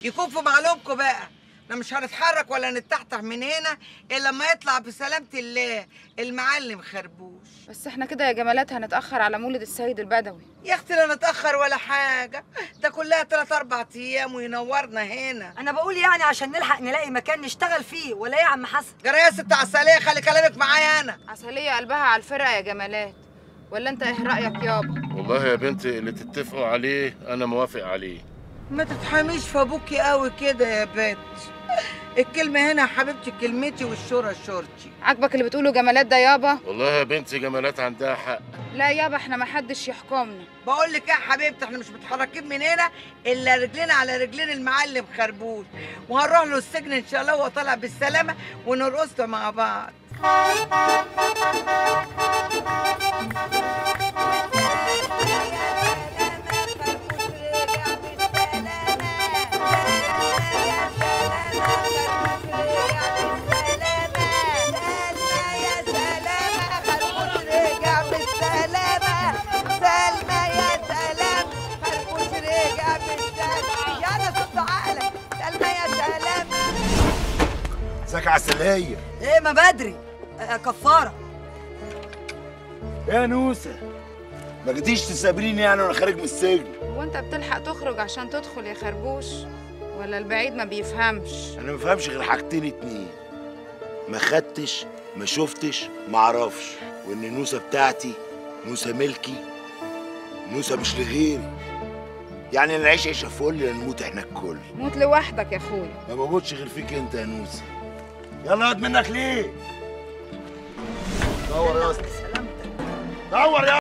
يكون في معلومكم بقى احنا مش هنتحرك ولا نتحتح من هنا الا لما يطلع بسلامة الله المعلم خربوش بس احنا كده يا جمالات هنتأخر على مولد السيد البدوي يا اختي لا نتاخر ولا حاجه ده كلها تلات اربع ايام وينورنا هنا انا بقول يعني عشان نلحق نلاقي مكان نشتغل فيه ولا ايه يا عم حسن جرى يا ست عسليه خلي كلامك معايا انا عسلية قلبها على الفرقة يا جمالات ولا انت ايه رأيك يابا والله يا بنتي اللي تتفقوا عليه انا موافق عليه ما تتحاميش في ابوكي قوي كده يا بنت الكلمه هنا يا حبيبتي كلمتي والشورى شورتي عاجبك اللي بتقوله جمالات ده يابا والله يا بنتي جمالات عندها حق لا يابا احنا محدش يحكمنا بقول لك ايه يا حبيبتي احنا مش متحركين من هنا الا رجلنا على رجلين المعلم خربوش وهنروح له السجن ان شاء الله وهو طالع بالسلامه ونرقص له مع بعض ازيك يا عسلية ايه ما بدري آه، كفاره يا نوسة ما جيتيش تسابريني يعني وانا خارج من السجن هو انت بتلحق تخرج عشان تدخل يا خربوش ولا البعيد ما بيفهمش انا ما بفهمش غير حاجتين اتنين ما خدتش ما شفتش ما اعرفش وان النوسة بتاعتي نوسة ملكي نوسة مش لغيري يعني نعيش عيشة فل لا نموت احنا الكل موت لوحدك يا اخويا ما بموتش غير فيك انت يا نوسة يلا اقعد منك ليه دور يا اسطى دور يا